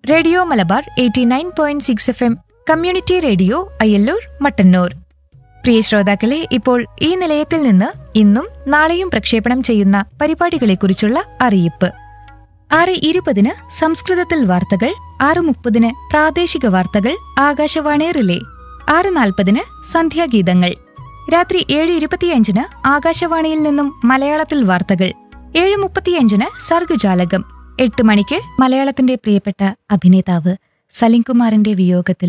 radio Malabar eighty nine point six F M community radio Ayyallur Mattannur പ്രിയ ശ്രോതാക്കളെ ഇപ്പോൾ ഈ നിലയത്തിൽ നിന്ന് ഇന്നും നാളെയും പ്രക്ഷേപണം ചെയ്യുന്ന പരിപാടികളെക്കുറിച്ചുള്ള അറിയിപ്പ് ആറ് ഇരുപതിന് സംസ്കൃതത്തിൽ വാർത്തകൾ ആറ് മുപ്പതിന് പ്രാദേശിക വാർത്തകൾ ആകാശവാണി റിലേ ആറ് നാൽപ്പതിന് സന്ധ്യാഗീതങ്ങൾ രാത്രി ഏഴ് ഇരുപത്തിയഞ്ചിന് ആകാശവാണിയിൽ നിന്നും മലയാളത്തിൽ വാർത്തകൾ ഏഴ് മുപ്പത്തിയഞ്ചിന് സർഗജാലകം എട്ട് മണിക്ക് മലയാളത്തിന്റെ പ്രിയപ്പെട്ട അഭിനേതാവ് സലിംകുമാറിന്റെ വിയോഗത്തിൽ